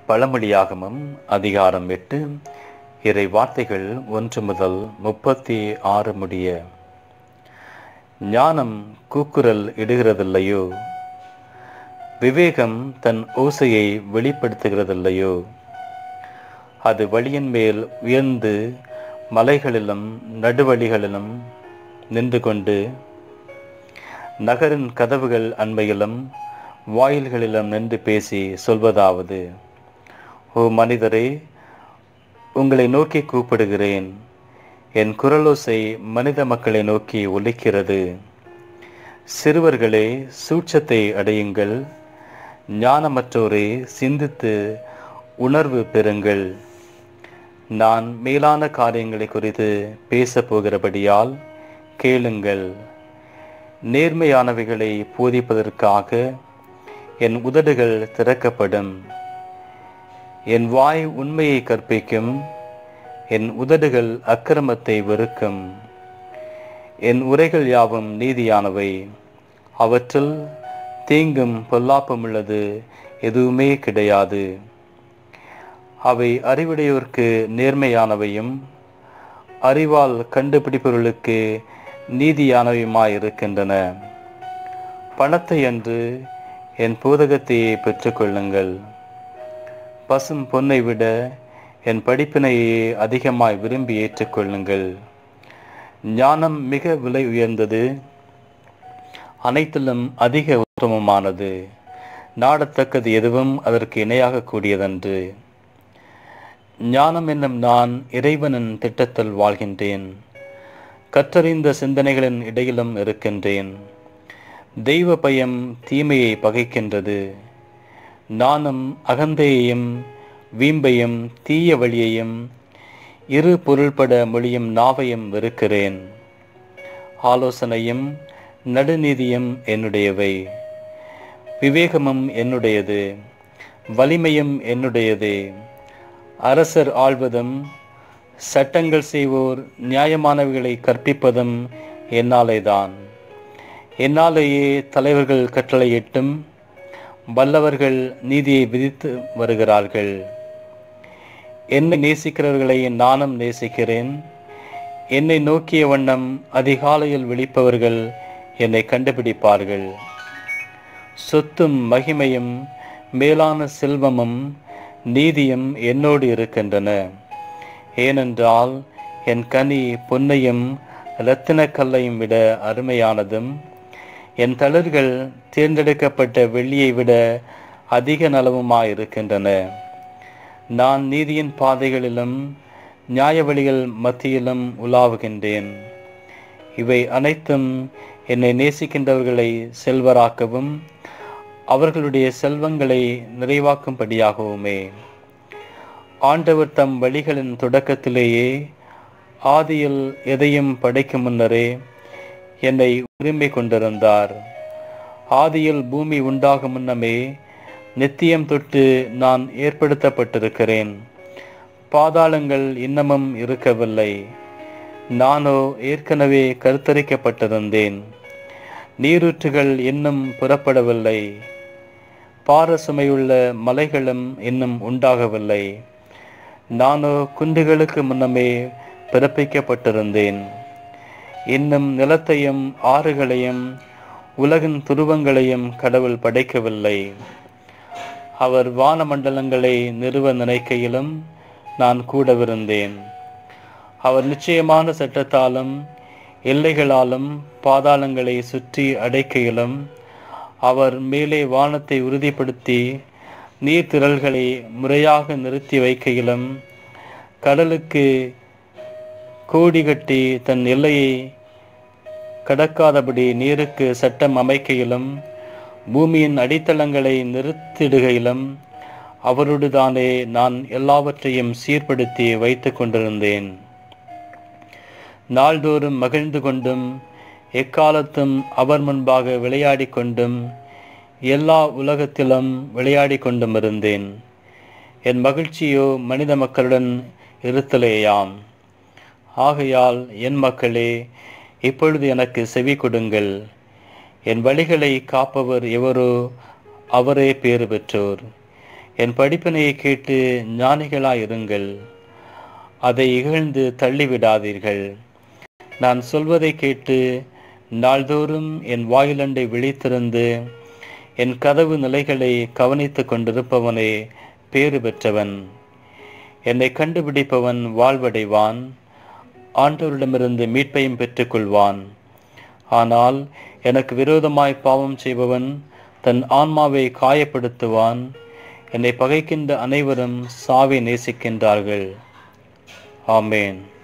பழமொழியாகமம் அதிகாரம் எட்டு இறை வார்த்தைகள் ஒன்று முதல் முப்பத்தி ஆறு முடிய ஞானம் கூக்குரல் இடுகிறதில்லையோ விவேகம் தன் ஓசையை வெளிப்படுத்துகிறதில்லையோ அது வழியின் மேல் உயர்ந்து மலைகளிலும் நடுவழிகளிலும் நின்று கொண்டு நகரின் கதவுகள் அண்மையிலும் வாயில்களிலும் நின்று பேசி சொல்வதாவது ஓ மனிதரே உங்களை நோக்கி கூப்பிடுகிறேன் என் குரலோசை மனித மக்களை நோக்கி ஒலிக்கிறது சிறுவர்களே சூட்சத்தை அடையுங்கள் ஞானமற்றோரே சிந்தித்து உணர்வு பெறுங்கள் நான் மேலான காரியங்களை குறித்து பேசப் போகிறபடியால் கேளுங்கள் நேர்மையானவைகளை போதிப்பதற்காக என் உதடுகள் திறக்கப்படும் என் வாய் உண்மையை கற்பிக்கும் என் உதடுகள் அக்கிரமத்தை வெறுக்கும் என் உரைகள் யாவும் நீதியானவை அவற்றில் தீங்கும் பொல்லாப்பும் உள்ளது எதுவுமே கிடையாது அவை அறிவுடையோர்க்கு நேர்மையானவையும் அறிவால் கண்டுபிடிப்பவர்களுக்கு நீதியானவையுமாயிருக்கின்றன பணத்தை அன்று என் பூதகத்தையே பெற்றுக்கொள்ளுங்கள் பசும் பொன்னை விட என் படிப்பினையே அதிகமாய் விரும்பி ஏற்றுக்கொள்ளுங்கள் ஞானம் மிக விலை உயர்ந்தது அனைத்திலும் அதிக உத்தமமானது நாடத்தக்கது எதுவும் அதற்கு இணையாக கூடியதன்று ஞானம் என்னும் நான் இறைவனின் திட்டத்தில் வாழ்கின்றேன் கற்றறிந்த சிந்தனைகளின் இடையிலும் இருக்கின்றேன் தெய்வ பயம் தீமையை பகைக்கின்றது நானும் அகந்தையையும் வீம்பையும் தீய வழியையும் இரு பொருள்பட மொழியும் நாவையும் வெறுக்கிறேன் ஆலோசனையும் நடுநீதியும் என்னுடையவை விவேகமும் என்னுடையது வலிமையும் என்னுடையது அரசர் ஆள்வதும் சட்டங்கள் செய்வோர் நியாயமானவைகளை கற்பிப்பதும் என்னாலேதான் என்னாலேயே தலைவர்கள் கட்டளையிட்டும் வல்லவர்கள் நீதியை விதித்து வருகிறார்கள் என்னை நேசிக்கிறவர்களை நானும் நேசிக்கிறேன் என்னை நோக்கிய வண்ணம் அதிகாலையில் விழிப்பவர்கள் என்னை கண்டுபிடிப்பார்கள் சொத்தும் மகிமையும் மேலான செல்வமும் நீதியும் என்னோடு இருக்கின்றன ஏனென்றால் என் கனி பொன்னையும் இரத்தின கல்லையும் விட அருமையானதும் என் தளர்கள் தேர்ந்தெடுக்கப்பட்ட வெள்ளியை விட அதிக நலவுமாயிருக்கின்றன நான் நீதியின் பாதைகளிலும் நியாய வழிகள் மத்தியிலும் உலாவுகின்றேன் இவை அனைத்தும் என்னை நேசிக்கின்றவர்களை செல்வராக்கவும் அவர்களுடைய செல்வங்களை நிறைவாக்கும்படியாகவுமே ஆண்டவர் தம் வழிகளின் தொடக்கத்திலேயே ஆதியில் எதையும் படைக்கும் முன்னரே என்னை உரிமை கொண்டிருந்தார் ஆதியில் பூமி உண்டாகும் முன்னமே நித்தியம் தொட்டு நான் ஏற்படுத்தப்பட்டிருக்கிறேன் பாதாளங்கள் இன்னமும் இருக்கவில்லை நானோ ஏற்கனவே கருத்தரிக்கப்பட்டிருந்தேன் நீரூற்றுகள் இன்னும் புறப்படவில்லை பாரசுமையுள்ள மலைகளும் இன்னும் உண்டாகவில்லை நானோ குண்டுகளுக்கு முன்னமே பிறப்பிக்கப்பட்டிருந்தேன் இன்னும் நிலத்தையும் ஆறுகளையும் உலகின் துருவங்களையும் கடவுள் படைக்கவில்லை அவர் வானமண்டலங்களை நிறுவ நினைக்கையிலும் நான் கூடவிருந்தேன் அவர் நிச்சயமான சட்டத்தாலும் எல்லைகளாலும் பாதாளங்களை சுற்றி அடைக்கையிலும் அவர் மேலே வானத்தை உறுதிப்படுத்தி நீர்த்திரள்களை முறையாக நிறுத்தி வைக்கையிலும் கடலுக்கு கோடி கட்டி தன் எல்லையை கடக்காதபடி நீருக்கு சட்டம் அமைக்கையிலும் பூமியின் அடித்தளங்களை நிறுத்திடுகையிலும் அவரோடுதானே நான் எல்லாவற்றையும் சீர்படுத்தி வைத்து கொண்டிருந்தேன் நாள்தோறும் மகிழ்ந்து கொண்டும் எக்காலத்தும் அவர் முன்பாக விளையாடி கொண்டும் எல்லா உலகத்திலும் விளையாடி கொண்டும் இருந்தேன் என் மகிழ்ச்சியோ மனித மக்களுடன் இருத்தலேயாம் ஆகையால் என் மக்களே இப்பொழுது எனக்கு செவி கொடுங்கள் என் வழிகளை காப்பவர் எவரோ அவரே பேறு பெற்றோர் என் படிப்பினையை கேட்டு ஞானிகளாயிருங்கள் அதை இகழ்ந்து தள்ளிவிடாதீர்கள் நான் சொல்வதை கேட்டு நாள்தோறும் என் வாயிலண்டை விழித்திருந்து என் கதவு நிலைகளை கவனித்துக் கொண்டிருப்பவனே பேறு பெற்றவன் என்னை கண்டுபிடிப்பவன் வாழ்வடைவான் ஆண்டவரிடமிருந்து மீட்பையும் பெற்றுக்கொள்வான் ஆனால் எனக்கு விரோதமாய் பாவம் செய்பவன் தன் ஆன்மாவை காயப்படுத்துவான் என்னை பகைக்கின்ற அனைவரும் சாவை நேசிக்கின்றார்கள் ஆமேன்